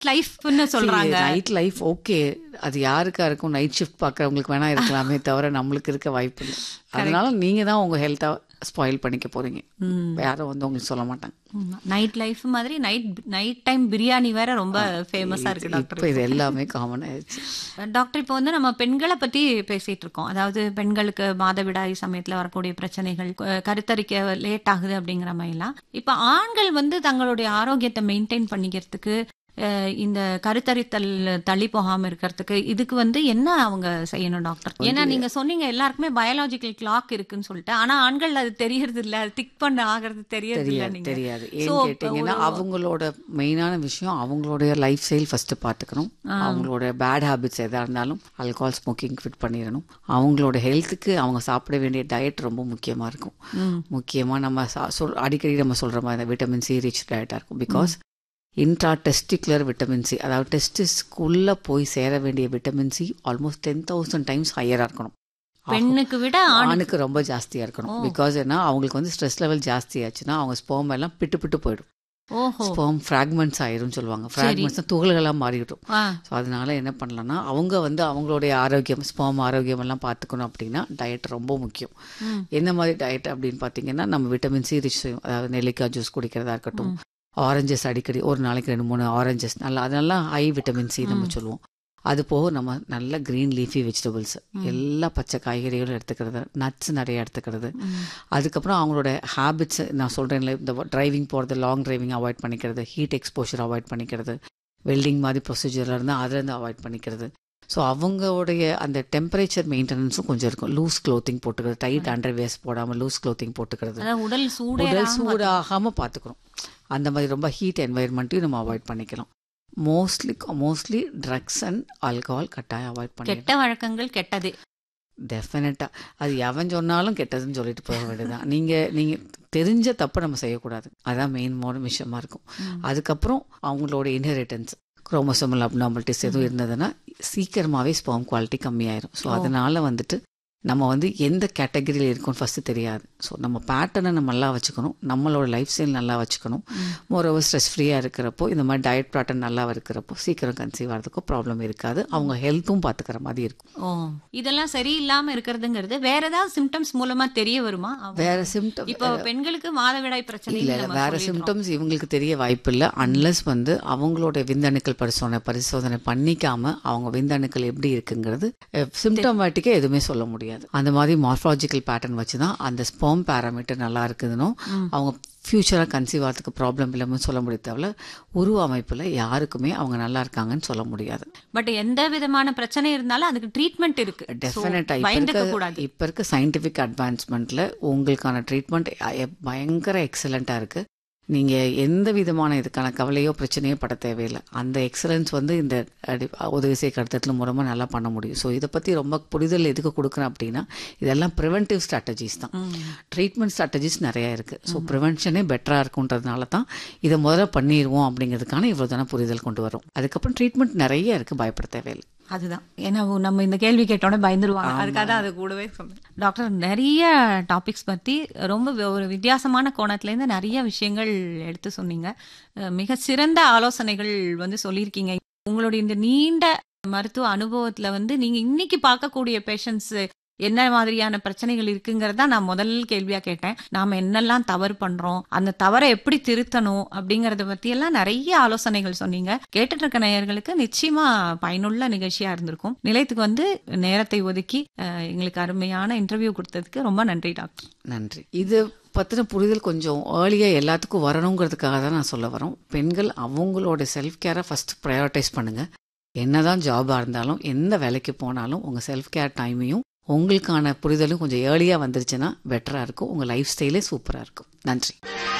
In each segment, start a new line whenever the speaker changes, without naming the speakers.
லைஃப்னு சொல்றாங்க
night life okay அது யாருக்கா இருக்கும் நைட் ஷிஃப்ட் பார்க்குறவங்களுக்கு வேணா இருக்கலாமே தவிர நம்மளுக்கு இருக்க வாய்ப்பு இல்லை அதனால நீங்க தான் உங்க ஹெல்த்தை ஸ்பாயில் பண்ணிக்க போறீங்க யாரும் வந்து உங்களுக்கு சொல்ல மாட்டாங்க
நைட் லைஃப் மாதிரி நைட் நைட் டைம் பிரியாணி வேற ரொம்ப ஃபேமஸா இருக்கு டாக்டர்
இப்போ இது எல்லாமே காமன் ஆயிடுச்சு
டாக்டர் இப்போ வந்து நம்ம பெண்களை பத்தி பேசிட்டு இருக்கோம் அதாவது பெண்களுக்கு மாதவிடாய் சமயத்துல வரக்கூடிய பிரச்சனைகள் க- கருத்தரிக்க லேட் ஆகுது அப்படிங்கிற மாதிரிலாம் இப்ப ஆண்கள் வந்து தங்களுடைய ஆரோக்கியத்தை மெயின்டைன் பண்ணிக்கிறதுக்கு அஹ், இந்த கருத்தரித்தல் தள்ளி போகாம இருக்கிறதுக்கு இதுக்கு வந்து என்ன அவங்க செய்யணும் டாக்டர் ஏன்னா நீங்க சொன்னீங்க எல்லாருக்குமே பயாலாஜிக்கல் கிளாக் இருக்குன்னு சொல்லிட்டு ஆனா ஆண்கள் அது தெரியறது இல்ல அது திக் பண்ண ஆகிறது தெரியறது இல்ல
தெரியாது
நீங்க
தெரியாது
So,
ஏன்னு
இப்ப
கேட்டிங்கன்னா
ஒரு-
அவங்களோட மெயினான விஷயம் அவங்களுடைய லைஃப் ஸ்டைல் ஃபர்ஸ்ட் பார்த்துக்கணும் அவங்களோட பேட் ஹாபிட்ஸ் எதா இருந்தாலும் ஆல்கஹால் ஸ்மோக்கிங் ஃபிட் பண்ணிடணும் அவங்களோட ஹெல்த்துக்கு அவங்க சாப்பிட வேண்டிய டயட் ரொம்ப முக்கியமா இருக்கும் முக்கியமா நம்ம சா- சொல் அடிக்கடி நம்ம சொல்ற மாதிரி விட்டமின் சி ரிச் டயட்டா இருக்கும் because intra testicular vitamin C அதாவது டெஸ்டிஸ்க்குள்ள போய் சேர வேண்டிய vitamin C almost ten thousand times ஹையரா இருக்கணும்
பெண்ணுக்கு விட ஆண்
ஆணுக்கு ரொம்ப ஜாஸ்தியா இருக்கணும் பிகாஸ் ஏன்னா அவங்களுக்கு வந்து ஸ்ட்ரெஸ் லெவல் ஜாஸ்தி ஆச்சுன்னா அவங்க ஸ்போம் எல்லாம் பிட்டு பிட்டு போயிடும்
ஓஹோ
ஸ்போம் ஃப்ராக்மெண்ட்ஸ் ஆயிரும் சொல்லுவாங்க ஃப்ராக்மெண்ட்ஸ் துகள்களா மாறிடும்
ஆ
ஸோ அதனால என்ன பண்ணலாம்னா அவங்க வந்து அவங்களுடைய ஆரோக்கியம் ஸ்போம் ஆரோக்கியம் எல்லாம் பார்த்துக்கணும் அப்படின்னா டயட் ரொம்ப முக்கியம்
ம்.
என்ன மாதிரி டயட் அப்படின்னு பார்த்தீங்கன்னா நம்ம விட்டமின் சி ரிச் அதாவது நெல்லிக்காய் ஜூஸ் குடிக்கிறதா இருக்கட்டும் ஆரஞ்சஸ் அடிக்கடி ஒரு நாளைக்கு ரெண்டு மூணு ஆரஞ்சஸ் நல்லா அதெல்லாம் ஹை விட்டமின் சி நம்ம சொல்லுவோம் அது போக நம்ம நல்ல கிரீன் லீஃபி வெஜிடபிள்ஸ் எல்லா பச்சை காய்கறிகளும் எடுத்துக்கிறது நட்ஸ் நிறைய எடுத்துக்கிறது அதுக்கப்புறம் அவங்களோட ஹேபிட்ஸ் நான் சொல்கிறேன்ல இந்த டிரைவிங் போகிறது லாங் டிரைவிங் அவாய்ட் பண்ணிக்கிறது ஹீட் எக்ஸ்போஷர் அவாய்ட் பண்ணிக்கிறது வெல்டிங் மாதிரி ப்ரொசீஜரில் இருந்தால் அதுலேருந்து அவாய்ட் பண்ணிக்கிறது ஸோ அவங்களுடைய அந்த டெம்பரேச்சர் மெயின்டெனன்ஸும் கொஞ்சம் இருக்கும் லூஸ் க்ளோத்திங் போட்டுக்கிறது டைட் அண்டர் வேஸ் போடாமல் லூஸ் க்ளோத்திங் போட்டுக்கிறது
அதாவது உடல் சூடே
உடல் சூடாகாமல் பார்த்துக்கிறோம் அந்த மாதிரி ரொம்ப ஹீட் என்வாயர்மெண்ட்டையும் நம்ம அவாய்ட் பண்ணிக்கலாம் mostly mostly drugs and alcohol கட்டாயம் அவாய்ட் பண்ணி
கெட்ட வழக்கங்கள் கெட்டது
டெஃபினட்டா அது எவன் சொன்னாலும் கெட்டதுன்னு சொல்லிட்டு போக வேண்டியதுதான் நீங்க நீங்க தெரிஞ்ச தப்பை நம்ம செய்யக்கூடாது அதான் மெயின் மோன விஷயமா இருக்கும் அதுக்கப்புறம் அவங்களோட இன்ஹெரிட்டன்ஸ் குரோமோசோமல் அப்னாமல்டிஸ் எதுவும் இருந்ததுன்னா சீக்கிரமாவே ஸ்பாம் குவாலிட்டி கம்மியாயிரும் ஸோ அதனால வந்துட்டு நம்ம வந்து எந்த கேட்டகரியில் இருக்கோம் ஃபர்ஸ்ட் தெரியாது ஸோ நம்ம பேட்டர்னை நம்ம நல்லா வச்சுக்கணும் நம்மளோட லைஃப் ஸ்டைல் நல்லா வச்சுக்கணும் மோரோவர் ஸ்ட்ரெஸ் ஃப்ரீயாக இருக்கிறப்போ இந்த மாதிரி டயட் பேட்டர்ன் நல்லா இருக்கிறப்போ சீக்கிரம் கன்சீவ் ஆகிறதுக்கோ ப்ராப்ளம் இருக்காது அவங்க ஹெல்த்தும் பார்த்துக்கிற மாதிரி இருக்கும்
ஓ இதெல்லாம் சரியில்லாம இருக்கிறதுங்கிறது வேற ஏதாவது சிம்டம்ஸ் மூலமா தெரிய வருமா அவங்க-
வேற சிம்டம்
இப்போ பெண்களுக்கு மாதவிடாய் பிரச்சனை
இல்ல இல்ல வேற சிம்டம்ஸ் இவங்களுக்கு தெரிய வாய்ப்பு இல்லை அன்லஸ் வந்து அவங்களோட விந்தணுக்கள் பரிசோதனை பரிசோதனை பண்ணிக்காம அவங்க விந்தணுக்கள் எப்படி இருக்குங்கிறது சிம்டமேட்டிக்கா எதுவுமே சொல்ல முடியாது அந்த மாதிரி மார்ஃபாலஜிக்கல் பேட்டர்ன் வச்சு தான் அந்த ஸ்போம் பேராமீட்டர் நல்லா இருக்குதுன்னு அவங்க ஃபியூச்சராக கன்சீவ் ஆகிறதுக்கு ப்ராப்ளம் இல்லாமல் சொல்ல முடியாது தவிர உருவ அமைப்பில் யாருக்குமே அவங்க நல்லா இருக்காங்கன்னு சொல்ல முடியாது
பட் எந்த விதமான பிரச்சனை இருந்தாலும் அதுக்கு ட்ரீட்மெண்ட் இருக்கு
டெஃபினட்டா
So,
இப்ப
பயந்துக்க
இருக்க
கூடாது
இப்ப இருக்க சயின்டிபிக் அட்வான்ஸ்மெண்ட்ல உங்களுக்கான ட்ரீட்மெண்ட் பயங்கர எக்ஸலண்டா இருக்கு நீங்க எந்த விதமான இதுக்கான கவலையோ பிரச்சனையோ பட தேவையில்லை அந்த எக்ஸலன்ஸ் வந்து இந்த அடி- உதவி செய்ய கருத்தத்தில் மூலமா நல்லா பண்ண முடியும் ஸோ இதை பத்தி ரொம்ப புரிதல் எதுக்கு கொடுக்குறேன் அப்படின்னா இதெல்லாம் ப்ரிவென்டிவ் ஸ்ட்ராட்டஜிஸ் தான் ட்ரீட்மெண்ட் ஸ்ட்ராட்டஜிஸ் நிறைய இருக்கு ஸோ ப்ரிவென்ஷனே பெட்டரா இருக்குன்றதுனால தான் இதை முதல்ல பண்ணிடுவோம் அப்படிங்கிறதுக்கான இவ்வளவு தானே புரிதல் கொண்டு வரும் அதுக்கப்புறம் ட்ரீட்மெண்ட் நிறைய இருக்கு பயப்பட தேவையில்லை
அதுதான் ஏன்னா நம்ம இந்த கேள்வி கேட்டோன்னே பயந்துருவாங்க அதுக்காக தான் அது கூடவே சொன்னேன் டாக்டர் நிறைய டாபிக்ஸ் பத்தி ரொம்ப வி- ஒரு வித்தியாசமான கோணத்துல இருந்து நிறைய விஷயங்கள் எடுத்து சொன்னீங்க அஹ் மிக சிறந்த ஆலோசனைகள் வந்து சொல்லியிருக்கீங்க உங்களுடைய இந்த நீண்ட மருத்துவ அனுபவத்துல வந்து நீங்க இன்னைக்கு பார்க்கக்கூடிய பேஷண்ட்ஸ் என்ன மாதிரியான பிரச்சனைகள் இருக்குங்கிறதா நான் முதல் கேள்வியா கேட்டேன் நாம என்னெல்லாம் தவறு பண்றோம் அந்த தவறை எப்படி திருத்தணும் அப்படிங்கறத பத்தி எல்லாம் நிறைய ஆலோசனைகள் சொன்னீங்க கேட்டுட்டு இருக்க நேயர்களுக்கு நிச்சயமா பயனுள்ள நிகழ்ச்சியா இருந்திருக்கும் நிலையத்துக்கு வந்து நேரத்தை ஒதுக்கி அஹ், எங்களுக்கு அருமையான இன்டர்வியூ கொடுத்ததுக்கு ரொம்ப நன்றி டாக்டர்
நன்றி இது பற்றின புரிதல் கொஞ்சம் ஏர்லியாக எல்லாத்துக்கும் வரணுங்கிறதுக்காக தான் நான் சொல்ல வரோம் பெண்கள் அவங்களோட செல்ஃப் கேரை ஃபர்ஸ்ட் ப்ரையாரிட்டைஸ் பண்ணுங்க என்னதான் ஜாபாக இருந்தாலும் எந்த வேலைக்கு போனாலும் உங்கள் செல்ஃப் கேர் டைமையும் உங்களுக்கான புரிதலும் கொஞ்சம் ஏர்லியாக வந்துருச்சுன்னா பெட்டராக இருக்கும் உங்கள் லைஃப் ஸ்டைலே சூப்பராக இருக்கும் நன்றி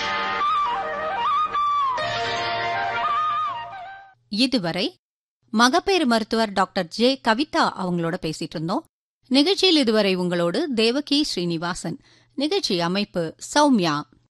இதுவரை மகப்பேறு மருத்துவர் டாக்டர் ஜே கவிதா அவங்களோட பேசிட்டு இருந்தோம் நிகழ்ச்சியில் இதுவரை உங்களோடு தேவகி ஸ்ரீனிவாசன் நிகழ்ச்சி அமைப்பு சௌமியா